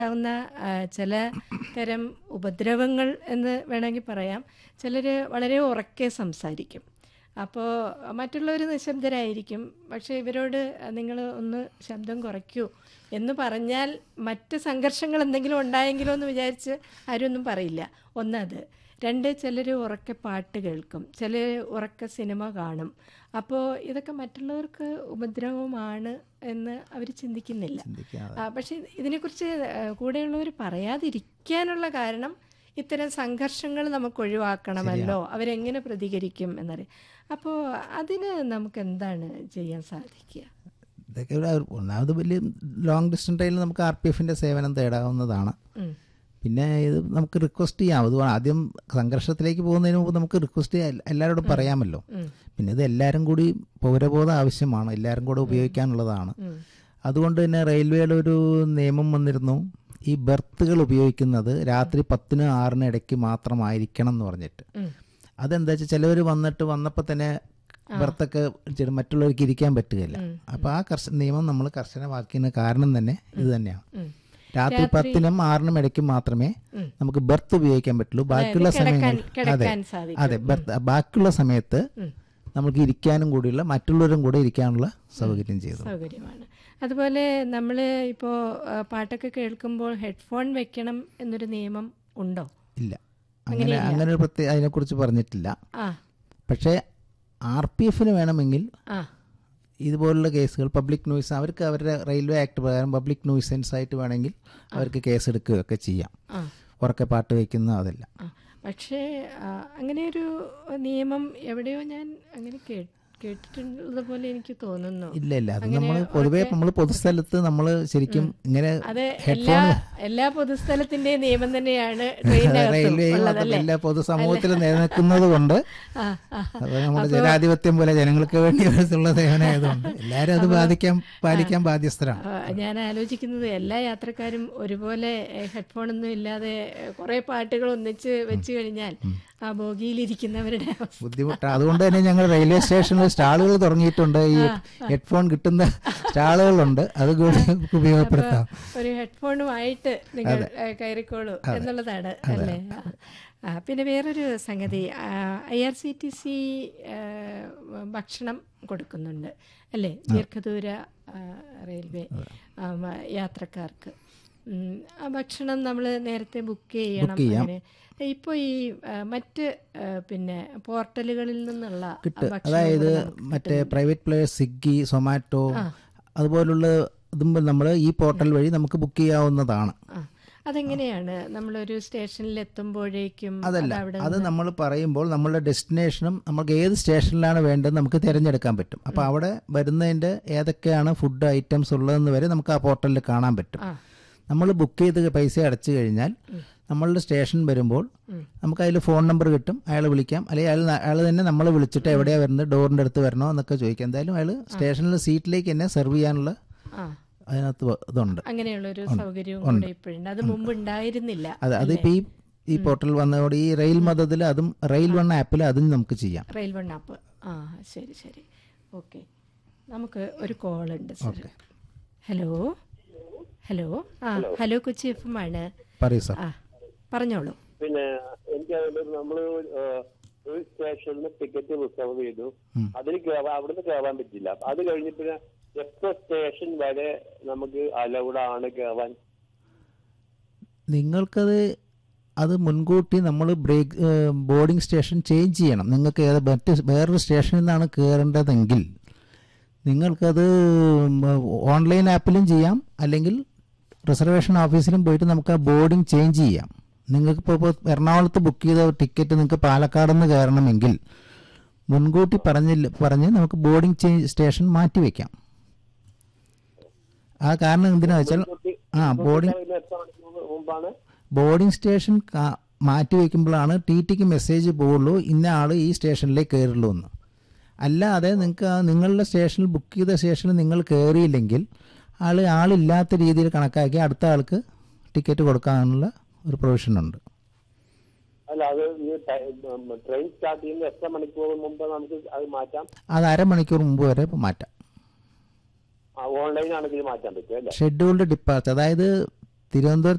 ാവുന്ന ചില തരം ഉപദ്രവങ്ങൾ എന്ന് വേണമെങ്കിൽ പറയാം ചിലർ വളരെ ഉറക്കെ സംസാരിക്കും അപ്പോൾ മറ്റുള്ളവർ നിശബ്ദരായിരിക്കും പക്ഷേ ഇവരോട് നിങ്ങൾ ഒന്ന് ശബ്ദം കുറയ്ക്കൂ എന്ന് പറഞ്ഞാൽ മറ്റ് സംഘർഷങ്ങൾ എന്തെങ്കിലും ഉണ്ടായെങ്കിലോ എന്ന് വിചാരിച്ച് ആരും ഒന്നും പറയില്ല ഒന്നത് രണ്ട് ചിലർ ഉറക്കെ പാട്ട് കേൾക്കും ചിലർ ഉറക്കെ സിനിമ കാണും അപ്പോൾ ഇതൊക്കെ മറ്റുള്ളവർക്ക് ഉപദ്രവമാണ് എന്ന് അവർ ചിന്തിക്കുന്നില്ല ചിന്തിക്കാതെ ആ, പക്ഷേ ഇതിനെക്കുറിച്ച് ആ, കൂടെയുള്ളവർ പറയാതിരിക്കാനുള്ള കാരണം ഇത്തരം സംഘർഷങ്ങൾ നമുക്ക് ഒഴിവാക്കണമല്ലോ അവരെങ്ങനെ പ്രതികരിക്കും എന്നറിയാം അപ്പോൾ അതിന് നമുക്ക് എന്താണ് ചെയ്യാൻ സാധിക്കുക ഇതൊക്കെ ഒരു ഒന്നാമത് വലിയ ലോങ് ഡിസ്റ്റൻസ് ട്രെയിനിൽ നമുക്ക് ആർ പി എഫിൻ്റെ സേവനം തേടാവുന്നതാണ് ഉം. പിന്നെ ഇത് നമുക്ക് റിക്വസ്റ്റ് ചെയ്യാം അത് ആദ്യം സംഘർഷത്തിലേക്ക് പോകുന്നതിന് മുമ്പ് നമുക്ക് റിക്വസ്റ്റ് ചെയ്യാൻ എല്ലാവരോടും പറയാമല്ലോ ഉം. പിന്നെ ഇത് എല്ലാവരും കൂടി പൗരബോധം ആവശ്യമാണ് എല്ലാവരും കൂടെ ഉപയോഗിക്കാനുള്ളതാണ് ഉം. അതുകൊണ്ട് തന്നെ റെയിൽവേയുടെ ഒരു നിയമം വന്നിരുന്നു ഈ ബർത്തുകൾ ഉപയോഗിക്കുന്നത് രാത്രി പത്തിന് ആറിന് ഇടയ്ക്ക് മാത്രമായിരിക്കണം എന്ന് പറഞ്ഞിട്ട് ഉം. അതെന്താ വെച്ചാൽ ചിലവർ വന്നിട്ട് വന്നപ്പോൾ തന്നെ ബർത്തൊക്കെ ഇച്ചിരി മറ്റുള്ളവർക്ക് ഇരിക്കാൻ പറ്റുകയില്ല അപ്പോൾ ആ കർശ നിയമം നമ്മൾ കർശനമാക്കിയതിന് കാരണം തന്നെ ഇത് തന്നെയാണ് ഉം. രാത്രി പത്തിനും ആറിനും ഇടയ്ക്ക് മാത്രമേ ഉം. നമുക്ക് ബർത്ത് ഉപയോഗിക്കാൻ പറ്റുള്ളൂ ബാക്കിയുള്ള കിടക്കാൻ സമയങ്ങളിൽ അതെ കിടക്കാൻ സാധിക്കും അതെ ബർത്ത് ബാക്കിയുള്ള സമയത്ത് ഉം. നമുക്ക് ഇരിക്കാനും കൂടിയുള്ള മറ്റുള്ളവരും കൂടെ ഇരിക്കാനുള്ള സൗകര്യം ചെയ്തു സൗകര്യമാണ് അതുപോലെ നമ്മൾ ഇപ്പോൾ പാട്ടൊക്കെ കേൾക്കുമ്പോൾ ഹെഡ്ഫോൺ വെക്കണം എന്നൊരു നിയമം ഉണ്ടോ ഇല്ല അങ്ങനെ അങ്ങനെ ഒരു പ്രത്യേക അതിനെക്കുറിച്ച് പറഞ്ഞിട്ടില്ല ആ പക്ഷേ ആർ പി എഫിന് വേണമെങ്കിൽ ആ ഇതുപോലുള്ള കേസുകൾ പബ്ലിക് ന്യൂസ് അവർക്ക് അവരുടെ റെയിൽവേ ആക്ട് പ്രകാരം പബ്ലിക് ന്യൂസൻസ് ആയിട്ട് വേണമെങ്കിൽ അവർക്ക് കേസ് എടുക്കുകയൊക്കെ ചെയ്യാം ആ ഉറക്കെ പാട്ട് വയ്ക്കുന്ന അതല്ല ആ പക്ഷേ ആ, അങ്ങനെ ഒരു നിയമം എവിടെയോ ഞാൻ അങ്ങനെ കേ- കേട്ടിട്ടുള്ളത് പോലെ എനിക്ക് തോന്നുന്നു ഇല്ല ഇല്ല അത് നമ്മൾ പൊതുവേ നമ്മൾ പൊതുസ്ഥലത്ത് നമ്മൾ ശരിക്കും ഇങ്ങനെ അത് എല്ലാ എല്ലാ പൊതുസ്ഥലത്തിന്റെയും നിയമം തന്നെയാണ് ട്രെയിനകത്തും റെയിൽവേ ഉള്ളതല്ലേ എല്ലാ പൊതുസമൂഹത്തിൽ നിലനിൽക്കുന്നത് കൊണ്ട് ആ ആ അത് നമ്മുടെ ജനാധിപത്യം പോലെ ജനങ്ങൾക്ക് വേണ്ടി ഉള്ള സേവനമായതുകൊണ്ട് എല്ലാവരും അത് ബാധിക്കാൻ പാലിക്കാൻ ബാധ്യസ്ഥരാണ് ആ, ഞാൻ ആലോചിക്കുന്നത് എല്ലാ യാത്രക്കാരും ഒരുപോലെ ഹെഡ്ഫോൺ ഒന്നും ഇല്ലാതെ കുറെ പാട്ടുകൾ ഒന്നിച്ച് വെച്ച് കഴിഞ്ഞാൽ ആ ബോഗിയിലിരിക്കുന്നവരുടെ അവസ്ഥ ബുദ്ധിമുട്ടാണ് അതുകൊണ്ട് തന്നെ ഞങ്ങൾ റെയിൽവേ സ്റ്റേഷനിൽ സ്റ്റാളുകൾ തുടങ്ങിയിട്ടുണ്ട് ഈ ഹെഡ്ഫോൺ കിട്ടുന്ന സ്റ്റാളുകളുണ്ട് അത് കൂടി ഉപയോഗപ്പെടുത്താം ഒരു ഹെഡ്ഫോണുമായിട്ട് നിങ്ങൾ ഏ, കയറിക്കോളൂ എന്നുള്ളതാണ് അല്ലേ ആ പിന്നെ വേറൊരു സംഗതി I R C T C ഭക്ഷണം കൊടുക്കുന്നുണ്ട് അല്ലേ ദീർഘദൂര ആ, റെയിൽവേ ആ, മ, യാത്രക്കാർക്ക് ഉം, ആ ഭക്ഷണം നമ്മൾ നേരത്തെ ബുക്ക് ചെയ്യണം അങ്ങനെ ഇപ്പോൾ ഈ ആ, മറ്റ് ആ, പിന്നെ പോർട്ടലുകളിൽ നിന്നുള്ള ഭക്ഷണം അതായത് കൂടെ നമുക്ക് മറ്റേ പ്രൈവറ്റ് പ്ലേയേഴ്സ് സ്വിഗ്ഗി സൊമാറ്റോ അതുപോലുള്ള ഇതും നമ്മൾ ഈ പോർട്ടൽ വഴി നമുക്ക് ബുക്ക് ചെയ്യാവുന്നതാണ് ആ അതെങ്ങനെയാണ് നമ്മളൊരു സ്റ്റേഷനിൽ എത്തുമ്പോഴേക്കും അതല്ല അവിടെ അത് നമ്മൾ പറയുമ്പോൾ നമ്മളുടെ ഡെസ്റ്റിനേഷനും നമുക്ക് ഏത് സ്റ്റേഷനിലാണ് വേണ്ടത് നമുക്ക് തിരഞ്ഞെടുക്കാൻ പറ്റും അപ്പോൾ അവിടെ വരുന്നതിൻ്റെ ഏതൊക്കെയാണ് ഫുഡ് ഐറ്റംസ് ഉള്ളതെന്ന് വരെ നമുക്ക് ആ പോർട്ടലിൽ കാണാൻ പറ്റും ആ നമ്മൾ ബുക്ക് ചെയ്ത് പൈസ അടച്ചു കഴിഞ്ഞാൽ നമ്മളുടെ സ്റ്റേഷൻ വരുമ്പോൾ നമുക്ക് അതിൽ ഫോൺ നമ്പർ കിട്ടും അയാൾ വിളിക്കാം അല്ലെങ്കിൽ അയാൾ അയാൾ തന്നെ നമ്മളെ വിളിച്ചിട്ട് എവിടെയാണ് വരുന്നത് ഡോറിൻ്റെ അടുത്ത് വരണോ എന്നൊക്കെ ചോദിക്കാം എന്തായാലും അയാൾ സ്റ്റേഷനിൽ സീറ്റിലേക്ക് തന്നെ സെർവ് ചെയ്യാനുള്ള ആ അതിനകത്ത് വ- ഇതുണ്ട് അങ്ങനെയുള്ള ഒരു സൗകര്യവും കൂടെ ഇപ്പോഴുണ്ട് അത് മുമ്പ് ഉണ്ടായിരുന്നില്ല അത് അതിപ്പോൾ ഈ ഈ പോർട്ടൽ വന്നതോടെ ഈ റെയിൽ മതത്തിൽ അതും റെയിൽ വൺ ആപ്പിൽ അതും നമുക്ക് ചെയ്യാം റെയിൽ വൺ ആപ്പ് ആ ശരി ശരി ഓക്കെ നമുക്ക് ഒരു കോൾ ഉണ്ട് സർ ഹലോ ഹലോ ആ ഹലോ കൊച്ചി എഫ് എം ആണ് പറയൂ സാർ ആ പറഞ്ഞോളൂ പിന്നെ എനിക്ക് അതില് നമ്മള് ഏഹ്, ഒരു സ്റ്റേഷനിൽ ടിക്കറ്റ് റിസർവ് ചെയ്തു അതിന് കയറാൻ അവിടുന്ന് കയറാൻ പറ്റില്ല അത് കഴിഞ്ഞ് പിന്നെ എത്ര സ്റ്റേഷൻ വരെ നമുക്ക് അലൗഡ് ആണ് കയറാൻ നിങ്ങൾക്കത് അത് മുൻകൂട്ടി നമ്മൾ ബ്രേക്ക് ബോർഡിംഗ് സ്റ്റേഷൻ ചേഞ്ച് ചെയ്യണം നിങ്ങൾക്ക് ഏത് മറ്റ് വേറൊരു സ്റ്റേഷനിൽ നിന്നാണ് കയറേണ്ടതെങ്കിൽ നിങ്ങൾക്കത് ഓൺലൈൻ ആപ്പിലും ചെയ്യാം അല്ലെങ്കിൽ റിസർവേഷൻ ഓഫീസിലും പോയിട്ട് നമുക്ക് ആ ബോർഡിംഗ് ചേഞ്ച് ചെയ്യാം നിങ്ങൾക്ക് ഇപ്പോൾ എറണാകുളത്ത് ബുക്ക് ചെയ്ത ടിക്കറ്റ് നിങ്ങൾക്ക് പാലക്കാട് നിന്ന് കയറണമെങ്കിൽ മുൻകൂട്ടി പറഞ്ഞില്ല പറഞ്ഞ് നമുക്ക് ബോർഡിംഗ് ചേഞ്ച് സ്റ്റേഷൻ മാറ്റി വയ്ക്കാം ആ കാരണം എന്തിനാ വെച്ചാൽ ആ ബോർഡിംഗ് ഇതിന് എത്ര മണിക്കൂർ മുമ്പാണ് ബോർഡിംഗ് സ്റ്റേഷൻ കാ- മാറ്റി വയ്ക്കുമ്പോഴാണ് ടി ടിക്ക് മെസ്സേജ് പോവുള്ളൂ ഇന്ന ആൾ ഈ സ്റ്റേഷനിലേക്ക് കയറുള്ളൂ എന്ന് അല്ലാതെ നിങ്ങൾക്ക് ആ നിങ്ങളുടെ സ്റ്റേഷനിൽ ബുക്ക് ചെയ്ത സ്റ്റേഷനിൽ നിങ്ങൾ കയറിയില്ലെങ്കിൽ ആൾ ആളില്ലാത്ത രീതിയിൽ കണക്കാക്കി അടുത്ത ആൾക്ക് ടിക്കറ്റ് കൊടുക്കാനുള്ള ഒരു പ്രൊവിഷൻ ഉണ്ട് അല്ല അത് ഈ ട്രെയിൻ സ്റ്റാർട്ട് ചെയ്യുന്ന എത്ര മണിക്കൂർ മുമ്പ് നമുക്ക് അത് മാറ്റാം അത് അരമണിക്കൂർ മുമ്പ് വരെ ഇപ്പം മാറ്റാം ഓൺലൈൻ ആണെങ്കിൽ മാറ്റാൻ പറ്റും അല്ലേ ഷെഡ്യൂൾഡ് ഡിപ്പാർച്ചർ അതായത് തിരുവനന്തപുരത്ത്